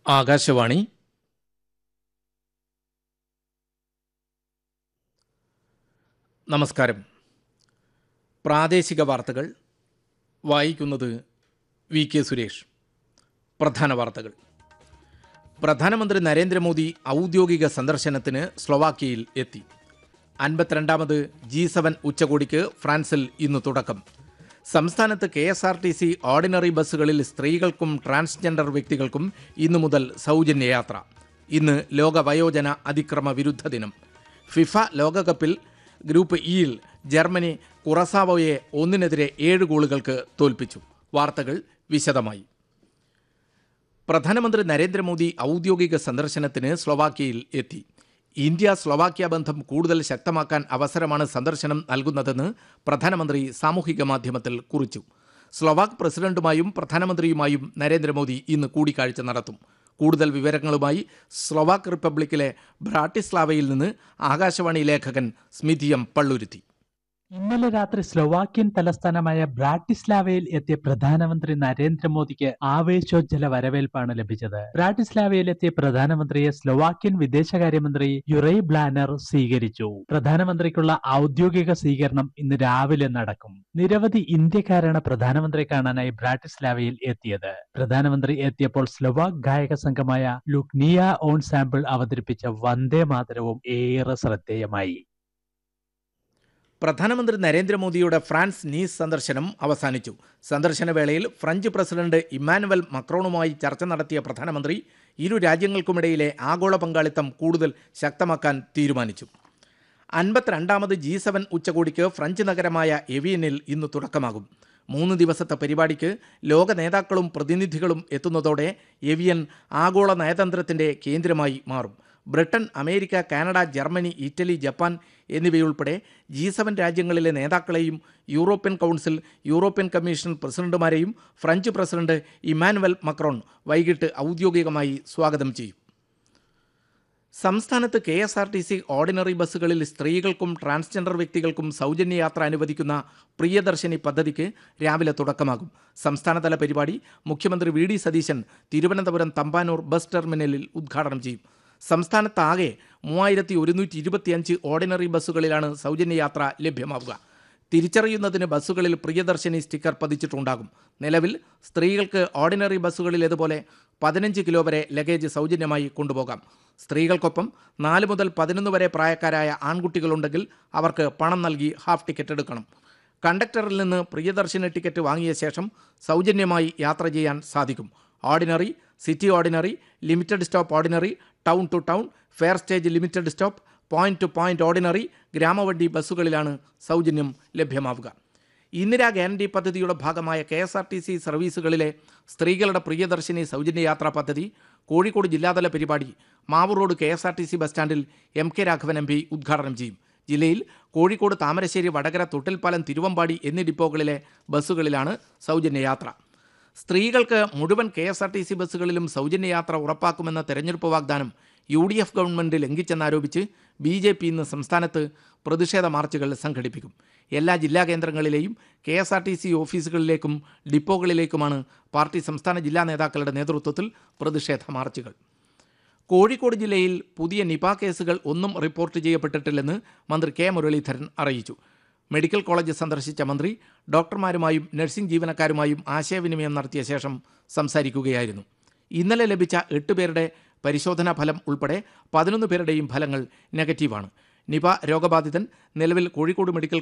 ആകാശവാണി നമസ്കാരം പ്രാദേശിക വാർത്തകൾ വായിക്കുന്നത് വി കെ സുരേഷ് പ്രധാന വാർത്തകൾ പ്രധാനമന്ത്രി നരേന്ദ്രമോദി ഔദ്യോഗിക സന്ദർശനത്തിന് സ്ലൊവാക്യയിൽ എത്തി അൻപത്തിരണ്ടാമത് ജി സെവൻ ഉച്ചകോടിക്ക് ഫ്രാൻസിൽ ഇന്ന് തുടക്കം സംസ്ഥാനത്ത് K S R T C ordinary ബസ്സുകളിൽ സ്ത്രീകൾക്കും ട്രാൻസ്ജെൻഡർ വ്യക്തികൾക്കും ഇന്നു മുതൽ സൗജന്യ യാത്ര ഇന്ന് ലോക വയോജന അതിക്രമ വിരുദ്ധ ദിനം ഫിഫ ലോകകപ്പിൽ ഗ്രൂപ്പ് ഇയിൽ ജർമ്മനി കുറസാവോയെ ഒന്നിനെതിരെ ഏഴ് ഗോളുകൾക്ക് തോൽപ്പിച്ചു വാർത്തകൾ വിശദമായി പ്രധാനമന്ത്രി നരേന്ദ്രമോദി ഔദ്യോഗിക സന്ദർശനത്തിന് സ്ലൊവാക്യയിൽ എത്തി ഇന്ത്യ സ്ലൊവാക്യ ബന്ധം കൂടുതൽ ശക്തമാക്കാൻ അവസരമാണ് സന്ദർശനം നൽകുന്നതെന്ന് പ്രധാനമന്ത്രി സാമൂഹിക മാധ്യമത്തിൽ കുറിച്ചു സ്ലൊവാക്ക് പ്രസിഡന്റുമായും പ്രധാനമന്ത്രിയുമായും നരേന്ദ്രമോദി ഇന്ന് കൂടിക്കാഴ്ച നടത്തും കൂടുതൽ വിവരങ്ങളുമായി സ്ലൊവാക്ക് റിപ്പബ്ലിക്കിലെ ബ്രാട്ടിസ്ലാവയിൽ നിന്ന് ആകാശവാണി ലേഖകൻ സ്മിതി എം പള്ളുരുത്തി ഇന്നലെ രാത്രി സ്ലൊവാക്യൻ തലസ്ഥാനമായ ബ്രാട്ടിസ്ലാവയിൽ എത്തിയ പ്രധാനമന്ത്രി നരേന്ദ്രമോദിക്ക് ആവേശോജ്ജല വരവേൽപ്പാണ് ലഭിച്ചത് ബ്രാട്ടിസ്ലാവയിൽ എത്തിയ പ്രധാനമന്ത്രിയെ സ്ലൊവാക്യൻ വിദേശകാര്യമന്ത്രി യുറൈ ബ്ലാനർ സ്വീകരിച്ചു പ്രധാനമന്ത്രിക്കുള്ള ഔദ്യോഗിക സ്വീകരണം ഇന്ന് രാവിലെ നടക്കും നിരവധി ഇന്ത്യക്കാരാണ് പ്രധാനമന്ത്രിയെ കാണാനായി ബ്രാട്ടിസ്ലാവയിൽ എത്തിയത് പ്രധാനമന്ത്രി എത്തിയപ്പോൾ സ്ലൊവാക് ഗായക സംഘമായ ലുക്നിയ ഓൺ സാമ്പിൾ അവതരിപ്പിച്ച വന്ദേ മാതരവും ഏറെ ശ്രദ്ധേയമായി പ്രധാനമന്ത്രി നരേന്ദ്രമോദിയുടെ ഫ്രാൻസ് നീസ് സന്ദർശനം അവസാനിച്ചു സന്ദർശന വേളയിൽ ഫ്രഞ്ച് പ്രസിഡന്റ് ഇമ്മാനുവൽ മക്രോണുമായി ചർച്ച നടത്തിയ പ്രധാനമന്ത്രി ഇരു രാജ്യങ്ങൾക്കുമിടയിലെ ആഗോള പങ്കാളിത്തം കൂടുതൽ ശക്തമാക്കാൻ തീരുമാനിച്ചു അൻപത്തിരണ്ടാമത് ജി സെവൻ ഉച്ചകോടിക്ക് ഫ്രഞ്ച് നഗരമായ എവിയനിൽ ഇന്ന് തുടക്കമാകും മൂന്ന് ദിവസത്തെ പരിപാടിക്ക് ലോക നേതാക്കളും പ്രതിനിധികളും എത്തുന്നതോടെ എവിയൻ ആഗോള നയതന്ത്രത്തിൻ്റെ കേന്ദ്രമായി മാറും Britain America Canada Germany Italy Japan എന്നിവയുൾപ്പെടെ ജി സെവൻ രാജ്യങ്ങളിലെ നേതാക്കളെയും യൂറോപ്യൻ കൗൺസിൽ യൂറോപ്യൻ കമ്മീഷൻ പ്രസിഡന്റുമാരെയും ഫ്രഞ്ച് പ്രസിഡന്റ് ഇമാനുവൽ മക്രോൺ വൈകിട്ട് ഔദ്യോഗികമായി സ്വാഗതം ചെയ്യും സംസ്ഥാനത്ത് K S R T C ordinary ബസ്സുകളിൽ സ്ത്രീകൾക്കും ട്രാൻസ്ജെൻഡർ വ്യക്തികൾക്കും സൗജന്യ യാത്ര അനുവദിക്കുന്ന പ്രിയദർശിനി പദ്ധതിക്ക് രാവിലെ തുടക്കമാകും സംസ്ഥാനതല പരിപാടി മുഖ്യമന്ത്രി V D Satheesan Thiruvananthapuram Thampanoor bus ടെർമിനലിൽ ഉദ്ഘാടനം ചെയ്യും സംസ്ഥാനത്താകെ മൂവായിരത്തി ഒരുന്നൂറ്റി ഇരുപത്തിയഞ്ച് ഓർഡിനറി ബസ്സുകളിലാണ് സൗജന്യ യാത്ര ലഭ്യമാവുക തിരിച്ചറിയുന്നതിന് ബസ്സുകളിൽ പ്രിയദർശിനി സ്റ്റിക്കർ പതിച്ചിട്ടുണ്ടാകും നിലവിൽ സ്ത്രീകൾക്ക് ഓർഡിനറി ബസ്സുകളിലേതുപോലെ പതിനഞ്ച് കിലോ വരെ ലഗേജ് സൗജന്യമായി കൊണ്ടുപോകാം സ്ത്രീകൾക്കൊപ്പം നാല് മുതൽ പതിനൊന്ന് വരെ പ്രായക്കാരായ ആൺകുട്ടികളുണ്ടെങ്കിൽ അവർക്ക് പണം നൽകി ഹാഫ് ടിക്കറ്റ് എടുക്കണം കണ്ടക്ടറിൽ നിന്ന് പ്രിയദർശിനി ടിക്കറ്റ് വാങ്ങിയ ശേഷം സൗജന്യമായി യാത്ര ചെയ്യാൻ സാധിക്കും ordinary city ordinary limited stop ordinary town to town fare stage limited stop point to point ordinary ഗ്രാമവണ്ടി ബസ്സുകളിലാണ് സൗജന്യം ലഭ്യമാവുക ഇന്ദിരാ ഗ്യാരണ്ടി പദ്ധതിയുടെ ഭാഗമായ K S R T C സർവീസുകളിലെ സ്ത്രീകളുടെ പ്രിയദർശിനി സൗജന്യ യാത്രാ പദ്ധതി കോഴിക്കോട് ജില്ലാതല പരിപാടി Mavoor road K S R T C bus സ്റ്റാൻഡിൽ M K Raghavan M P ഉദ്ഘാടനം ചെയ്യും ജില്ലയിൽ കോഴിക്കോട് താമരശ്ശേരി വടകര തൊട്ടിൽപ്പാലം തിരുവമ്പാടി എന്നീ ഡിപ്പോകളിലെ ബസ്സുകളിലാണ് സൗജന്യ യാത്ര സ്ത്രീകൾക്ക് മുഴുവൻ K S R T C ബസ്സുകളിലും സൗജന്യ യാത്ര ഉറപ്പാക്കുമെന്ന തെരഞ്ഞെടുപ്പ് വാഗ്ദാനം യു ഡി എഫ് ഗവൺമെന്റ് ലംഘിച്ചെന്നാരോപിച്ച് ബി ജെ പി ഇന്ന് സംസ്ഥാനത്ത് പ്രതിഷേധ മാർച്ചുകൾ സംഘടിപ്പിക്കും എല്ലാ ജില്ലാ കേന്ദ്രങ്ങളിലെയും K S R T C ഓഫീസുകളിലേക്കും ഡിപ്പോകളിലേക്കുമാണ് പാർട്ടി സംസ്ഥാന ജില്ലാ നേതാക്കളുടെ നേതൃത്വത്തിൽ പ്രതിഷേധ മാർച്ചുകൾ കോഴിക്കോട് ജില്ലയിൽ പുതിയ നിപ കേസുകൾ ഒന്നും റിപ്പോർട്ട് ചെയ്യപ്പെട്ടിട്ടില്ലെന്ന് മന്ത്രി കെ മുരളീധരൻ അറിയിച്ചു മെഡിക്കൽ കോളേജ് സന്ദർശിച്ച മന്ത്രി ഡോക്ടർമാരുമായും നഴ്സിംഗ് ജീവനക്കാരുമായും ആശയവിനിമയം നടത്തിയ ശേഷം സംസാരിക്കുകയായിരുന്നു ഇന്നലെ ലഭിച്ച എട്ട് പേരുടെ പരിശോധനാ ഫലം ഉൾപ്പെടെ പതിനൊന്ന് പേരുടെയും ഫലങ്ങൾ നെഗറ്റീവാണ് നിപ രോഗബാധിതൻ നിലവിൽ കോഴിക്കോട് മെഡിക്കൽ